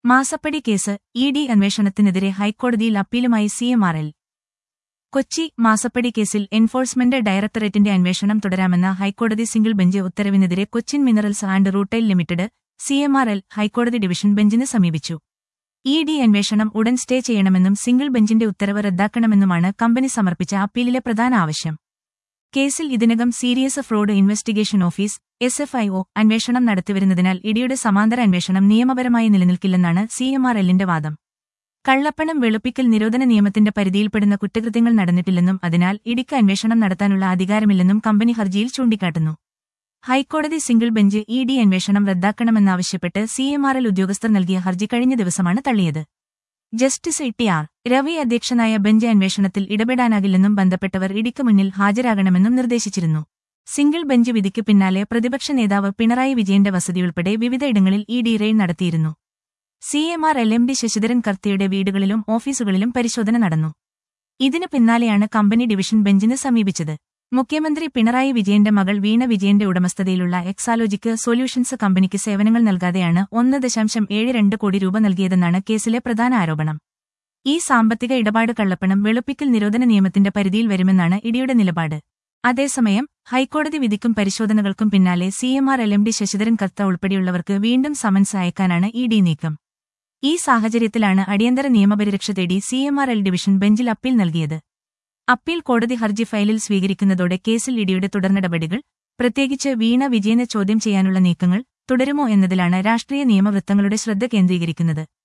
മാസപ്പടി case E D അന്വേഷണത്തിനെതിരെ ഹൈക്കോടതിയിൽ അപ്പീലുമായി CMRL Kochi മാസപ്പടി കേസിൽ എൻഫോഴ്സ്മെന്റ് ഡയറക്ടറേറ്റിന്റെ അന്വേഷണം തുടരാമെന്ന ഹൈക്കോടതി സിംഗിൾ ബെഞ്ച് ഉത്തരവിനെതിരെ Cochin minerals and rutile limited CMRL ഹൈക്കോടതി ഡിവിഷൻ ബെഞ്ചിന് സമീപിച്ചു ഇ ഡി അന്വേഷണം ഉടൻ സ്റ്റേ ചെയ്യണമെന്നും സിംഗിൾ ബെഞ്ചിന്റെ ഉത്തരവ് റദ്ദാക്കണമെന്നുമാണ് കമ്പനി സമർപ്പിച്ച അപ്പീലിലെ പ്രധാന ആവശ്യം കേസിൽ ഇതിനകം serious fraud investigation office S F I O അന്വേഷണം നടത്തിവരുന്നതിനാൽ ഇഡിയുടെ സമാന്തര അന്വേഷണം നിയമപരമായി നിലനിൽക്കില്ലെന്നാണ് സിഎംആർഎല്ലിന്റെ വാദം കള്ളപ്പണം വെളുപ്പിക്കൽ നിരോധന നിയമത്തിന്റെ പരിധിയിൽപ്പെടുന്ന കുറ്റകൃത്യങ്ങൾ നടന്നിട്ടില്ലെന്നും അതിനാൽ ഇടിക്ക് അന്വേഷണം നടത്താനുള്ള അധികാരമില്ലെന്നും കമ്പനി ഹർജിയിൽ ചൂണ്ടിക്കാട്ടുന്നു ഹൈക്കോടതി സിംഗിൾ ബെഞ്ച് ഇ ഡി അന്വേഷണം റദ്ദാക്കണമെന്നാവശ്യപ്പെട്ട് സിഎംആർഎൽ ഉദ്യോഗസ്ഥർ നൽകിയ ഹർജി കഴിഞ്ഞ ദിവസമാണ് തള്ളിയത് justice E T R Ravi അധ്യക്ഷനായ ബെഞ്ച് അന്വേഷണത്തിൽ ഇടപെടാനാകില്ലെന്നും ബന്ധപ്പെട്ടവർ ഇടിക്ക് മുന്നിൽ ഹാജരാകണമെന്നും നിർദ്ദേശിച്ചിരുന്നു സിംഗിൾ ബെഞ്ച് വിധിക്ക് പിന്നാലെ പ്രതിപക്ഷ നേതാവ് പിണറായി വിജയന്റെ വസതിയുൾപ്പെടെ വിവിധയിടങ്ങളിൽ ഇ ഡി റെയ്ഡ് നടത്തിയിരുന്നു CMR L M D Sasidharan കർത്തിയുടെ വീടുകളിലും ഓഫീസുകളിലും പരിശോധന നടന്നു ഇതിനു പിന്നാലെയാണ് കമ്പനി ഡിവിഷൻ ബെഞ്ചിന് സമീപിച്ചത് മുഖ്യമന്ത്രി പിണറായി വിജയന്റെ മകൾ വീണ വിജയന്റെ ഉടമസ്ഥതയിലുള്ള എക്സാലോജിക്ക് സൊല്യൂഷൻസ് കമ്പനിക്ക് സേവനങ്ങൾ നൽകാതെയാണ് ഒന്ന് ദശാംശം ഏഴ് രണ്ട് കോടി രൂപ നൽകിയതെന്നാണ് കേസിലെ പ്രധാന ആരോപണം ഈ സാമ്പത്തിക ഇടപാട് കള്ളപ്പണം വെളുപ്പിക്കൽ നിരോധന നിയമത്തിന്റെ പരിധിയിൽ വരുമെന്നാണ് ഇഡിയുടെ നിലപാട് അതേസമയം ഹൈക്കോടതി വിധിക്കും പരിശോധനകൾക്കും പിന്നാലെ CMR L M D Sasidharan Kartha ഉൾപ്പെടെയുള്ളവർക്ക് വീണ്ടും സമൻസ് അയക്കാനാണ് ഇ ഡി നീക്കം ഈ സാഹചര്യത്തിലാണ് അടിയന്തര നിയമപരിരക്ഷ തേടി സിഎംആർ എൽ ഡിവിഷൻ ബെഞ്ചിൽ അപ്പീൽ നൽകിയത് അപ്പീൽ കോടതി ഹർജി ഫയലിൽ സ്വീകരിക്കുന്നതോടെ കേസിൽ ഇഡിയുടെ തുടർനടപടികൾ പ്രത്യേകിച്ച് വീണ വിജയനെ ചോദ്യം ചെയ്യാനുള്ള നീക്കങ്ങൾ തുടരുമോ എന്നതിലാണ് രാഷ്ട്രീയ നിയമവൃത്തങ്ങളുടെ ശ്രദ്ധ കേന്ദ്രീകരിക്കുന്നത്